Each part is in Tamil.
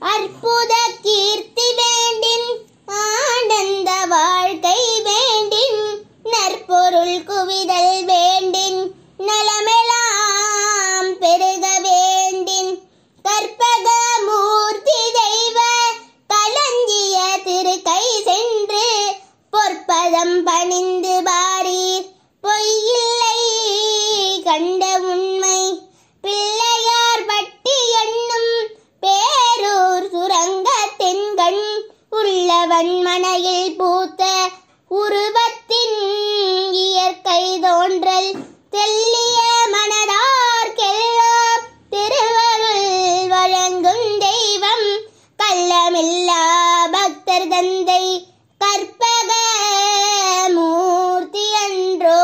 அற்புத கீர்த்தி வேண்டின் ஆனந்த வாழ்க்கை வேண்டின் நற்பொருள் குவிதல் வேண்டின் நலமெல்லாம் பெருக வேண்டின் கற்பக மூர்த்தி தெய்வ களஞ்சிய திருக்கை சென்று பொற்பதம் பணிந்து பாரீர் பொய்யில்லை கண்ட உண்மை பிள்ளையார் பட்டி என்னும் பேரூர் சுரங்க தென்கண் உள்ளவன் மனையில் பூத்த உருவத்தின் இயற்கை தோன்றல் தெல்லிய மனதார்க்கெல்லாம் திருவருள் வழங்கும் தெய்வம் கள்ளமில்லா பக்தர் தந்தை கற்பக மூர்த்தி அன்றோ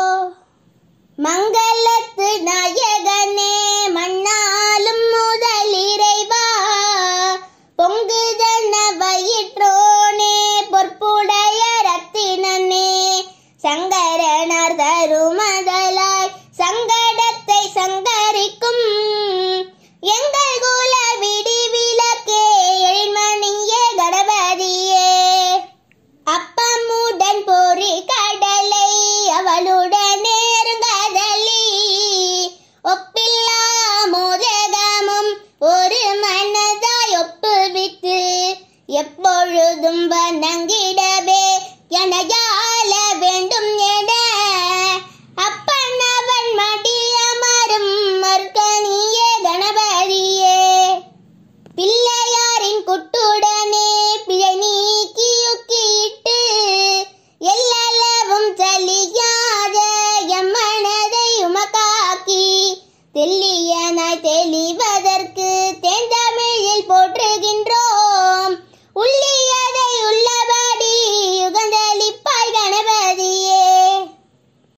மங்களத்து நாயகனே மண்ணாலும் முதல் இறைவா பொங்குதன வயிற்றோனே பொற்புடைய ரத்தினனே சங்கரனார் தருமதலாய் சங்கடத்தை சங்கரிக்கும் எங்கள் குல விடி விளக்கே எழில்மணியே கணபதியே அப்பமுடன் பொறி கடலை அவளுடன் நெருங்கதலி ஒப்பில்லா மோதகமும் ஒரு மனதாய் ஒப்புவித்து எப்பொழுதும் வணங்கிடவே எனையா